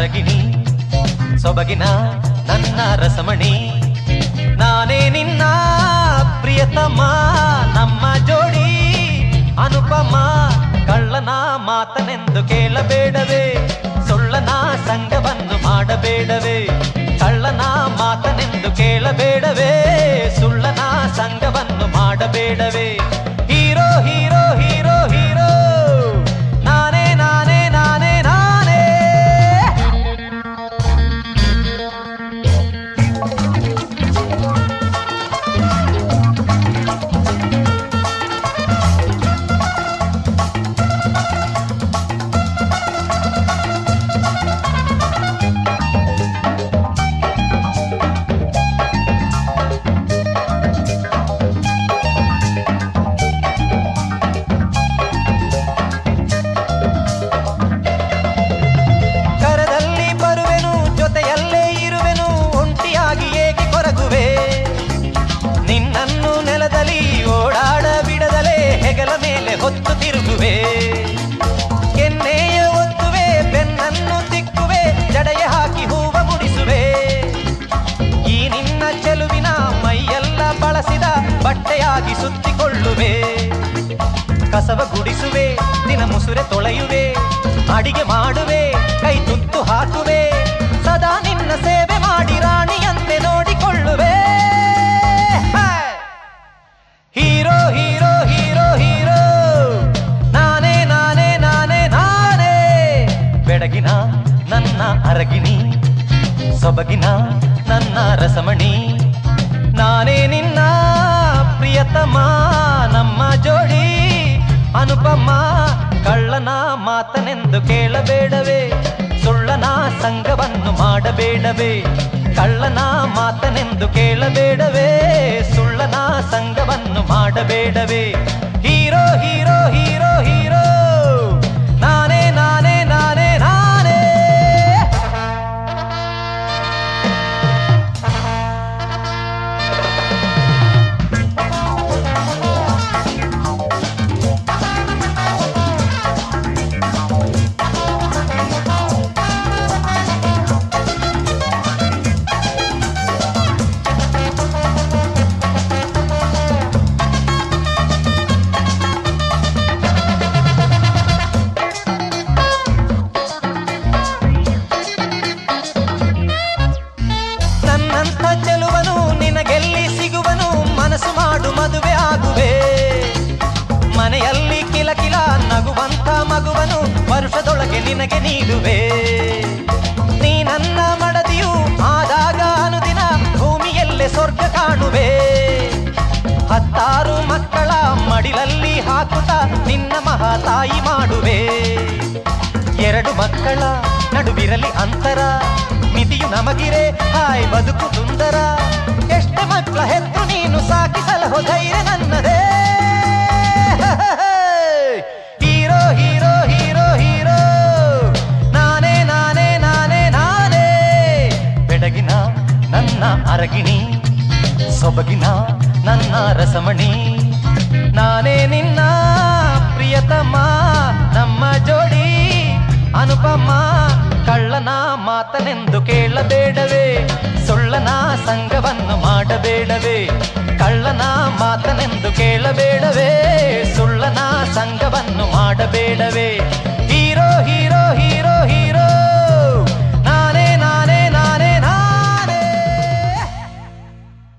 ಅರಗಿಣಿ ಸೊಬಗಿನ ನನ್ನ ರಸಮಣಿ ನಾನೇ ನಿನ್ನ ಪ್ರಿಯತಮ ನಮ್ಮ ಜೋಡಿ ಅನುಪಮ ಕಳ್ಳನ ಮಾತನೆಂದು ಕೇಳಬೇಡವೇ ಸುಳ್ಳನ ಸಂಗವನ್ನು ಮಾಡಬೇಡವೇ ಕಳ್ಳನ ಮಾತನೆಂದು ಕೇಳಬೇಡವೇ ಸುಳ್ಳನ ಸಂಗವನ್ನು ಮಾಡಬೇಡವೇ ಹೀರೋ ಹೀರೋ ಹೀರೋ ಹೀರೋ ನಾನೇ ನಾನೇ ನಾನೇ ನಾನೇ ಕರದಲ್ಲಿ ಬರುವೆನು ಜೊತೆಯಲ್ಲೇ ಇರುವೆನು ಒಂಟಿಯಾಗಿ ಏಕೆ ಕೊರಗುವೆ ನಿನ್ನನ್ನು ನೆಲದಲ್ಲಿ ಓಡಾಡ ಬಿಡದಲೇ ಹೆಗಲ ಮೇಲೆ ಹೊತ್ತು ತಿರುಗುವೆ ಕೆನ್ನೆಯ ಒತ್ತುವೆ ಬೆನ್ನನ್ನು ತಿಕ್ಕುವೆ ಜಡೆಯ ಹಾಕಿ ಹೂವ ಮುಡಿಸುವೆ ಈ ನಿನ್ನ ಚೆಲುವಿನ ಮೈಯೆಲ್ಲ ಬಳಸಿದ ಬಟ್ಟೆಯಾಗಿ ಸುತ್ತಿಕೊಳ್ಳುವೆ ಕಸವ ಗುಡಿಸುವೆ ದಿನ ಮುಸುರೆ ತೊಳೆಯುವೆ ಅಡಿಗೆ ಮಾಡುವೆ ಕೈ ತುತ್ತು ಹಾಕುವೆ ಸದಾ ನಿನ್ನ ಸೇವೆ ಮಾಡಿ ರಾಣಿಯಂತೆ ನೋಡಿಕೊಳ್ಳುವೆ hi! Hero hero hero hero ನಾನೇ ನಾನೇ ನಾನೇ ನಾನೇ ಬೆಳಗಿನ ನನ್ನ ಅರಗಿಣಿ ಸೊಬಗಿನ ನನ್ನ ರಸಮಣಿ ನಾನೇ ನಿನ್ನ ಪ್ರಿಯತಮ ನಮ್ಮ ಜೋಡಿ ಅನುಪಮ ಕಳ್ಳನ ಮಾತನೆಂದು ಕೇಳಬೇಡವೇ ಸುಳ್ಳನ ಸಂಗವನ್ನು ಮಾಡಬೇಡವೇ ಕಳ್ಳನ ಮಾತನೆಂದು ಕೇಳಬೇಡವೇ ಸುಳ್ಳನ ಸಂಗವನ್ನು ಮಾಡಬೇಡವೇ ಹೀರೋ ಹೀರೋ ಹೀರೋ ಹೀರೋ ನಾನೇ ನಾನೇ ನಾನೇ ನಾನೇ ನನ್ನಂಥ ಚೆಲುವನು ನಿನಗೆಲ್ಲಿ ಸಿಗುವನು ಮನಸ್ಸು ಮಾಡು ಮದುವೆ ಆಗುವೆ ಮನೆಯಲ್ಲಿ ಕಿಲಕಿಲ ನಗುವಂತ ಮಗುವನು ವರ್ಷದೊಳಗೆ ನಿನಗೆ ನೀಡುವೆ ನೀ ನನ್ನ ಮಡದಿಯು ಆದಾಗ ಅನುದಿನ ಭೂಮಿಯಲ್ಲೇ ಸ್ವರ್ಗ ಕಾಣುವೆ ಹತ್ತಾರು ಮಕ್ಕಳ ಮಡಿಲಲ್ಲಿ ಹಾಕುತ್ತಾ ನಿನ್ನ ಮಹಾತಾಯಿ ಮಾಡುವೆ ಎರಡು ಮಕ್ಕಳ ನಡುವಿರಲಿ ಅಂತರ ಮಿತಿಯು ನಮಗಿರೆ ಹಾಯ್ ಬದುಕು ಸುಂದರ ಎಷ್ಟೇ ಮಕ್ಕಳ ಹೆತ್ತು ನೀನು ಸಾಕಿಸಲಹೋ ಧೈರ್ಯ ನನ್ನದೇ ಹೀರೋ ಹೀರೋ ಹೀರೋ ಹೀರೋ ನಾನೇ ನಾನೇ ನಾನೇ ನಾನೇ ಬೆಡಗಿನ ನನ್ನ ಅರಗಿಣಿ ಸೊಬಗಿನ ನನ್ನ ರಸಮಣಿ ನಾನೇ ನಿನ್ನ ಪ್ರಿಯತಮ ನಮ್ಮ ಜೋಡಿ ಅನುಪಮ ಕಳ್ಳನ ಮಾತನೆಂದು ಕೇಳಬೇಡವೇ ಸುಳ್ಳನ ಸಂಗವನ್ನು ಮಾಡಬೇಡವೇ ಕಳ್ಳನ ಮಾತನೆಂದು ಕೇಳಬೇಡವೇ ಸುಳ್ಳನ ಸಂಗವನ್ನು ಮಾಡಬೇಡವೇ